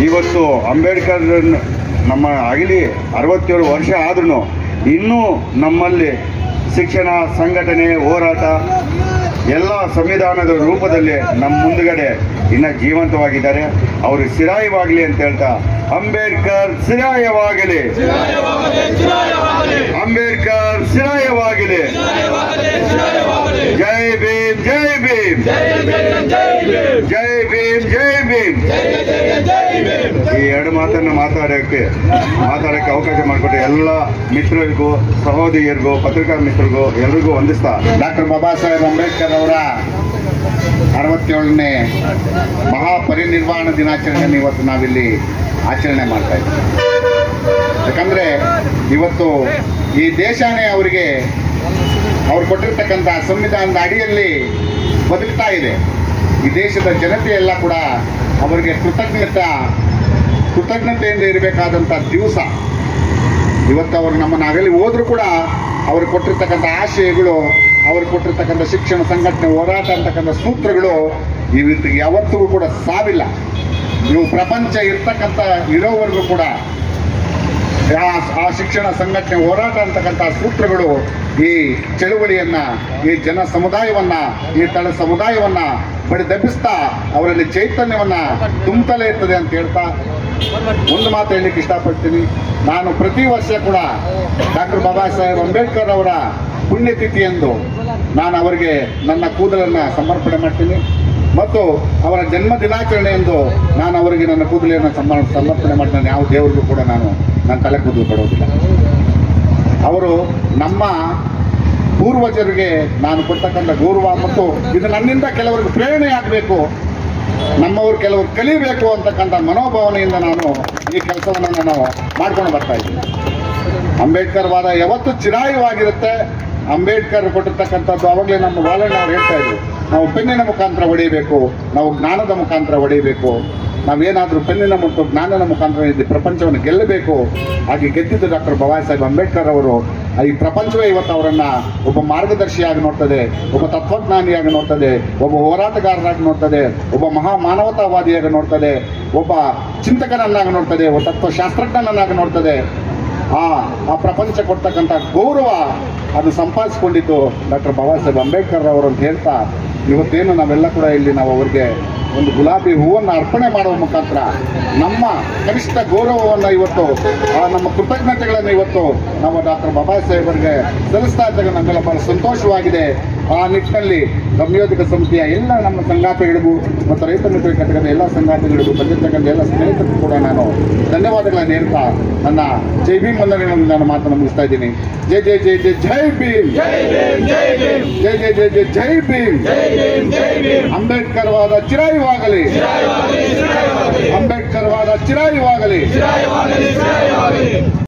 ಇವತ್ತು ಅಂಬೇಡ್ಕರ್ ನಮ್ಮ ಆಗಲಿ ಅರವತ್ತೇಳು ವರ್ಷ ಆದ್ರೂ ಇನ್ನೂ ನಮ್ಮಲ್ಲಿ ಶಿಕ್ಷಣ ಸಂಘಟನೆ ಹೋರಾಟ ಎಲ್ಲ ಸಂವಿಧಾನದ ರೂಪದಲ್ಲಿ ನಮ್ಮ ಮುಂದುಗಡೆ ಇನ್ನ ಜೀವಂತವಾಗಿದ್ದಾರೆ ಅವರು ಸಿರಾಯವಾಗಲಿ ಅಂತ ಹೇಳ್ತಾ ಅಂಬೇಡ್ಕರ್ ಸಿರಾಯವಾಗಲಿ ಅಂಬೇಡ್ಕರ್ ಸಿರಾಯವಾಗಲಿ ಜೈ ಭೀಮ್ ಜೈ ಭೀಮ್ ಜೈ ಭೀಮ್ ಜೈ ಭೀಮ್ ಈ ಎರಡು ಮಾತನ್ನು ಮಾತಾಡೋಕ್ಕೆ ಮಾತಾಡೋಕ್ಕೆ ಅವಕಾಶ ಮಾಡಿಕೊಟ್ಟು ಎಲ್ಲ ಮಿತ್ರರಿಗೂ ಸಹೋದರಿಯರಿಗೂ ಪತ್ರಿಕಾ ಮಿತ್ರರಿಗೂ ಎಲ್ರಿಗೂ ವಂದಿಸ್ತಾ ಡಾಕ್ಟರ್ ಬಾಬಾ ಸಾಹೇಬ್ ಅಂಬೇಡ್ಕರ್ ಅವರ ಅರವತ್ತೇಳನೇ ಮಹಾಪರಿನಿರ್ವಾಣ ದಿನಾಚರಣೆಯನ್ನು ಇವತ್ತು ನಾವಿಲ್ಲಿ ಆಚರಣೆ ಮಾಡ್ತಾ ಇದ್ದೀವಿ ಯಾಕಂದ್ರೆ ಇವತ್ತು ಈ ದೇಶನೇ ಅವರಿಗೆ ಅವ್ರು ಕೊಟ್ಟಿರ್ತಕ್ಕಂಥ ಸಂವಿಧಾನದ ಅಡಿಯಲ್ಲಿ ಬದುಕ್ತಾ ಇದೆ ಈ ದೇಶದ ಜನತೆ ಎಲ್ಲ ಕೂಡ ಅವರಿಗೆ ಕೃತಜ್ಞತೆ ಕೃತಜ್ಞತೆಯಿಂದ ಇರಬೇಕಾದಂಥ ದಿವಸ ಇವತ್ತು ಅವರು ನಮ್ಮನ್ನು ಅಗಲಿ ಹೋದ್ರು ಕೂಡ ಅವರು ಕೊಟ್ಟಿರ್ತಕ್ಕಂಥ ಆಶಯಗಳು ಅವರು ಕೊಟ್ಟಿರ್ತಕ್ಕಂಥ ಶಿಕ್ಷಣ ಸಂಘಟನೆ ಹೋರಾಟ ಅಂತಕ್ಕಂಥ ಸೂತ್ರಗಳು ಇವತ್ತು ಯಾವತ್ತಿಗೂ ಕೂಡ ಸಾವಿಲ್ಲ ಇವು ಪ್ರಪಂಚ ಇರ್ತಕ್ಕಂಥ ಇರೋವರೆಗೂ ಕೂಡ ಆ- ಆ ಶಿಕ್ಷಣ ಸಂಘಟನೆ ಹೋರಾಟ ಅಂತಕ್ಕಂಥ ಸೂತ್ರಗಳು ಈ ಚಳುವಳಿಯನ್ನ ಈ ಜನ ಸಮುದಾಯವನ್ನ ಈ ತಳ ಸಮುದಾಯವನ್ನ ಬಡಿದೆಬ್ಬಿಸ್ತಾ ಅವರಲ್ಲಿ ಚೈತನ್ಯವನ್ನ ತುಂಬುತ್ತಲೇ ಇರ್ತದೆ ಅಂತ ಹೇಳ್ತಾ ಒಂದು ಮಾತು ಹೇಳಲಿಕ್ಕೆ ಇಷ್ಟಪಡ್ತೀನಿ ನಾನು ಪ್ರತಿ ವರ್ಷ ಕೂಡ ಡಾಕ್ಟರ್ ಬಾಬಾ ಸಾಹೇಬ್ ಅಂಬೇಡ್ಕರ್ ಅವರ ಪುಣ್ಯತಿಥಿಯಂದು ನಾನು ಅವರಿಗೆ ನನ್ನ ಕೂದಲನ್ನು ಸಮರ್ಪಣೆ ಮಾಡ್ತೀನಿ ಮತ್ತು ಅವರ ಜನ್ಮ ದಿನಾಚರಣೆಯಂದು ನಾನು ಅವರಿಗೆ ನನ್ನ ಕೂದಲಿಯನ್ನು ಸಮ ಸಮರ್ಪಣೆ ಮಾಡಿ ನಾನು ಯಾವ ದೇವರಿಗೂ ಕೂಡ ನಾನು ನನ್ನ ತಲೆ ಕೂದಲು ಕೊಡೋದಿಲ್ಲ ಅವರು ನಮ್ಮ ಪೂರ್ವಜರಿಗೆ ನಾನು ಕೊಡ್ತಕ್ಕಂಥ ಗೌರವ ಮತ್ತು ಇದು ನನ್ನಿಂದ ಕೆಲವರಿಗೆ ಪ್ರೇರಣೆ ಆಗಬೇಕು ನಮ್ಮವರು ಕೆಲವರು ಕಲಿಬೇಕು ಅಂತಕ್ಕಂಥ ಮನೋಭಾವನೆಯಿಂದ ನಾನು ಈ ಕೆಲಸವನ್ನು ನಾನು ಮಾಡ್ಕೊಂಡು ಬರ್ತಾ ಇದ್ದೀನಿ ಅಂಬೇಡ್ಕರ್ ವಾದ ಯಾವತ್ತೂ ಚಿರಾಯುವಾಗಿರುತ್ತೆ ಅಂಬೇಡ್ಕರ್ ಕೊಟ್ಟಿರ್ತಕ್ಕಂಥದ್ದು ಅವಾಗಲೇ ನಮ್ಮ ಬಾಲಣ್ಣ ಅವ್ರು ಹೇಳ್ತಾ ಇದ್ರು ನಾವು ಪೆನ್ನಿನ ಮುಖಾಂತರ ಹೊಡೆಯಬೇಕು ನಾವು ಜ್ಞಾನದ ಮುಖಾಂತರ ಹೊಡೆಯಬೇಕು ನಾವೇನಾದರೂ ಪೆನ್ನಿನ ಮತ್ತು ಜ್ಞಾನದ ಮುಖಾಂತರ ಈ ಪ್ರಪಂಚವನ್ನು ಗೆಲ್ಲಬೇಕು ಹಾಗೆ ಗೆದ್ದಿದ್ದು ಡಾಕ್ಟರ್ ಬಾಬಾ ಸಾಹೇಬ್ ಅಂಬೇಡ್ಕರ್ ಅವರು ಈ ಪ್ರಪಂಚವೇ ಇವತ್ತು ಅವರನ್ನ ಒಬ್ಬ ಮಾರ್ಗದರ್ಶಿಯಾಗಿ ನೋಡ್ತದೆ ಒಬ್ಬ ತತ್ವಜ್ಞಾನಿಯಾಗಿ ನೋಡ್ತದೆ ಒಬ್ಬ ಹೋರಾಟಗಾರರಾಗಿ ನೋಡ್ತದೆ ಒಬ್ಬ ಮಹಾ ಮಾನವತಾವಾದಿಯಾಗಿ ನೋಡ್ತದೆ ಒಬ್ಬ ಚಿಂತಕನನ್ನಾಗಿ ನೋಡ್ತದೆ ಒಬ್ಬ ತತ್ವಶಾಸ್ತ್ರಜ್ಞನನ್ನಾಗಿ ನೋಡ್ತದೆ ಆ ಆ ಪ್ರಪಂಚ ಕೊಡ್ತಕ್ಕಂಥ ಗೌರವ ಅದು ಸಂಪಾದಿಸಿಕೊಂಡಿದ್ದು ಡಾಕ್ಟರ್ ಬಾಬಾ ಸಾಹೇಬ್ ಅಂಬೇಡ್ಕರ್ ಅವರು ಅಂತ ಹೇಳ್ತಾ ಇವತ್ತೇನು ನಾವೆಲ್ಲ ಕೂಡ ಇಲ್ಲಿ ನಾವು ಅವರಿಗೆ ಒಂದು ಗುಲಾಬಿ ಹೂವನ್ನು ಅರ್ಪಣೆ ಮಾಡುವ ಮುಖಾಂತರ ನಮ್ಮ ಕನಿಷ್ಠ ಗೌರವವನ್ನು ಇವತ್ತು ಆ ನಮ್ಮ ಕೃತಜ್ಞತೆಗಳನ್ನು ಇವತ್ತು ನಾವು ಡಾಕ್ಟರ್ ಬಾಬಾ ಸಾಹೇಬರಿಗೆ ಸಲ್ಲಿಸ್ತಾ ಇದ್ದಾಗ ನಮ್ಮೆಲ್ಲ ಬಹಳ ಸಂತೋಷವಾಗಿದೆ ಆ ನಿಟ್ಟಿನಲ್ಲಿ ಸಂಯೋಜಕ ಸಮಿತಿಯ ಎಲ್ಲ ನಮ್ಮ ಸಂಗಾತಿಗಳಿಗೂ ಮತ್ತು ರೈತ ಮಿತ್ರ ಘಟಕದ ಎಲ್ಲ ಸಂಗಾತಿಗಳಿಗೂ ಬಂದಿರ್ತಕ್ಕಂಥ ಎಲ್ಲ ಸ್ನೇಹಿತರಿಗೂ ಕೂಡ ನಾನು ಧನ್ಯವಾದಗಳನ್ನು ಹೇಳ್ತಾ ನನ್ನ ಜೈ ಭೀಮ್ ವಂದನೆಗಳನ್ನು ನಾನು ಮಾತನ್ನು ಮುಗಿಸ್ತಾ ಇದ್ದೀನಿ ಜೈ ಜೈ ಜೈ ಜೈ ಜೈ ಭೀಮ್ ಜೈ ಜೈ ಜೈ ಜೈ ಜೈ ಭೀಮ್ ಅಂಬೇಡ್ಕರ್ ವಾದ ಚಿರಾಯುವಾಗಲಿ ಅಂಬೇಡ್ಕರ್ ವಾದ ಚಿರಾಯುವಾಗಲಿ